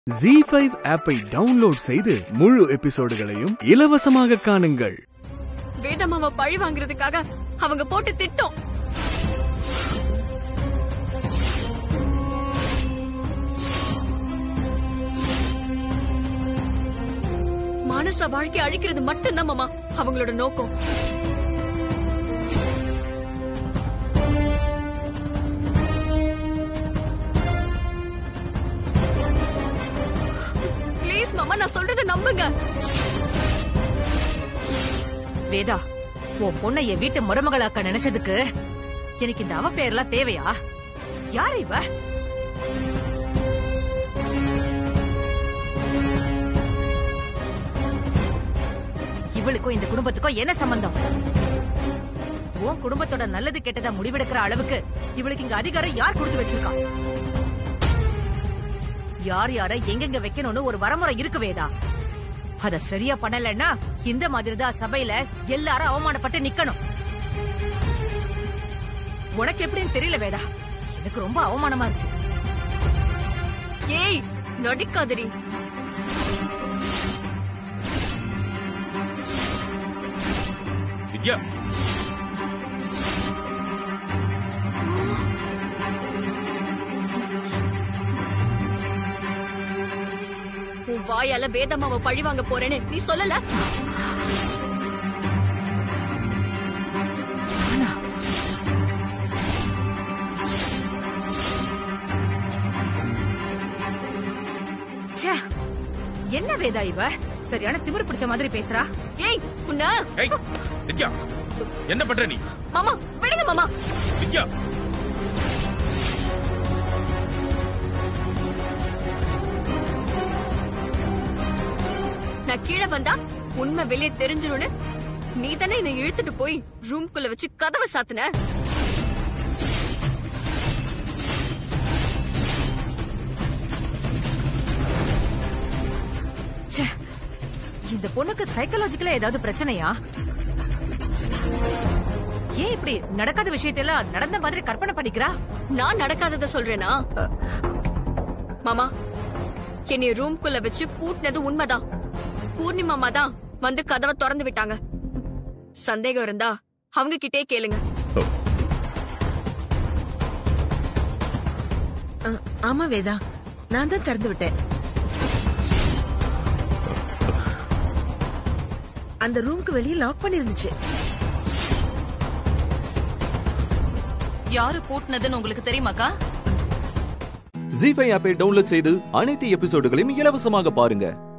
G five ஆப்பை download செய்து முழு எபிசோடுகளையும் இலவசமாக காணுங்கள் வேதமாவ பழி வாங்குறதுக்காக அவங்க போட்டு திட்டம் மானச வாழ்க்கை அழிக்கிறது மட்டும்தான் மாமா அவங்களோட நோக்கம் ப்ளீஸ் மாமா நான் சொல்றதை நம்புங்க வேதா உன் பொண்ணை என் வீட்டு மருமகளாக்க நினைச்சதுக்கு எனக்கு இந்த அவ பேர்லாம் தேவையா யார் இவ இவளுக்கும் இந்த குடும்பத்துக்கும் என்ன சம்பந்தம் உன் குடும்பத்தோட நல்லது கெட்டதா முடிவெடுக்கிற அளவுக்கு இவளுக்கு இங்க அதிகாரம் யார் கொடுத்து வச்சிருக்கா யார் யார எங்கெங்க வைக்கணும்னு ஒரு வரமுறை இருக்கு வேதா அத சரியா பண்ணலன்னா இந்த மாதிரிதான் சபையில எல்லாரும் அவமானப்பட்டு நிக்கணும் உனக்கு எப்படின்னு தெரியல வேதா எனக்கு ரொம்ப அவமானமா இருக்கு ஏய் நடிக்காதடி வித்யா உன் வாயால வேதமாவ பழி வாங்க போறேன்னு நீ சொல்லல ச்சே என்ன வேதா இவ சரியான திமிரு பிடிச்ச மாதிரி பேசுறா ஏய் உன்ன ஏய் வித்யா என்ன பண்ற நீ மாமா விடுங்க மாமா வித்யா நான் கீழே வந்தா உண்மை வெளியே தெரிஞ்சிரும்னு நீ தானே என்னை இழுத்துட்டு போய் ரூம்குள்ள வச்சு கதவை சாத்துன ச்சே இந்த பொண்ணுக்கு சைக்காலஜிக்கலா ஏதாவது பிரச்சனையா ஏன் இப்படி நடக்காத விஷயத்தெல்லாம் நடந்த மாதிரி கற்பனை பண்ணிக்கிறா நான் நடக்காதத சொல்றேனா மாமா என்னைய ரூம்குள்ள வச்சு பூட்டினது உண்மைதான் பூர்ணிமாமா தான் வந்து கதவை திறந்து விட்டாங்க சந்தேகம் இருந்தா அவங்க கிட்டே கேளுங்க அ, ஆமா வேதா நான் தான் திறந்து விட்டேன் அந்த ரூம்க்கு வெளியே லாக் பண்ணிருந்துச்சு யாரு பூட்டினதுன்னு உங்களுக்கு தெரியுமாக்கா ஜி ஃபைவ் ஆப்பை டவுன்லோட் செய்து அனைத்து எபிசோடுகளையும் இலவசமாக பாருங்க